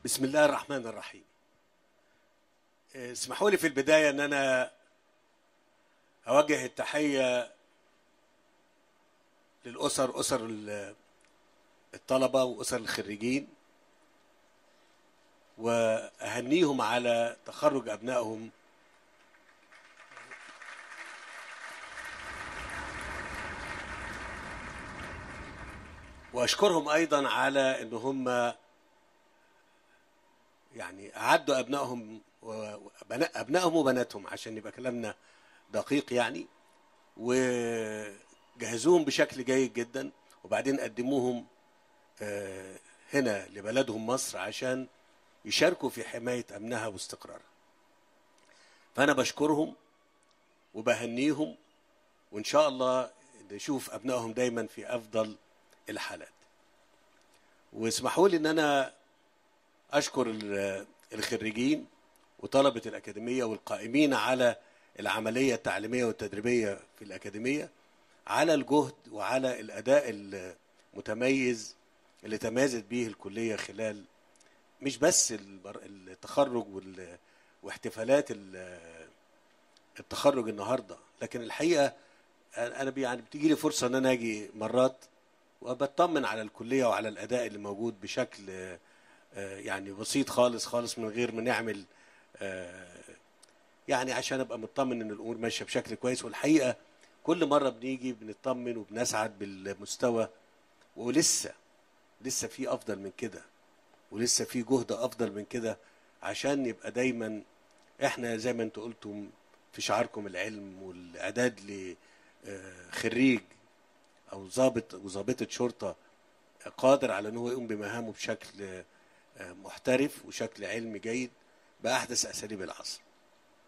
بسم الله الرحمن الرحيم اسمحوا لي في البداية أن أنا أوجه التحية للأسر أسر ال- الطلبة وأسر الخريجين وأهنيهم على تخرج أبنائهم وأشكرهم أيضا على أن هم يعني أعدوا أبنائهم وبنا- أبنائهم وبناتهم عشان يبقى كلامنا دقيق يعني وجهزوهم بشكل جيد جدا وبعدين قدموهم آه، هنا لبلدهم مصر عشان يشاركوا في حماية أمنها واستقرارها فأنا بشكرهم وبهنيهم وإن شاء الله نشوف أبنائهم دايما في أفضل الحالات واسمحوا لي أن أنا أشكر ال- الخريجين وطلبة الأكاديمية والقائمين على العملية التعليمية والتدريبية في الأكاديمية على الجهد وعلى الأداء المتميز اللي تميزت به الكلية خلال مش بس البر- التخرج وال- واحتفالات ال- التخرج النهارده لكن الحقيقه انا بي- يعني بتيجي لي فرصه ان انا اجي مرات وبطمن على الكليه وعلى الاداء اللي موجود بشكل آه، آه، يعني بسيط خالص خالص من غير ما نعمل آه، يعني عشان ابقى مطمن ان الامور ماشيه بشكل كويس والحقيقه كل مره بنيجي بنطمن وبنسعد بالمستوى ولسه لسه في افضل من كده ولسه في جهد افضل من كده عشان يبقى دايما احنا زي ما انتوا قلتم في شعاركم العلم والاعداد لخريج او ضابط وظابطه شرطه قادر على ان هو يقوم بمهامه بشكل آه، محترف وشكل علمي جيد باحدث اساليب العصر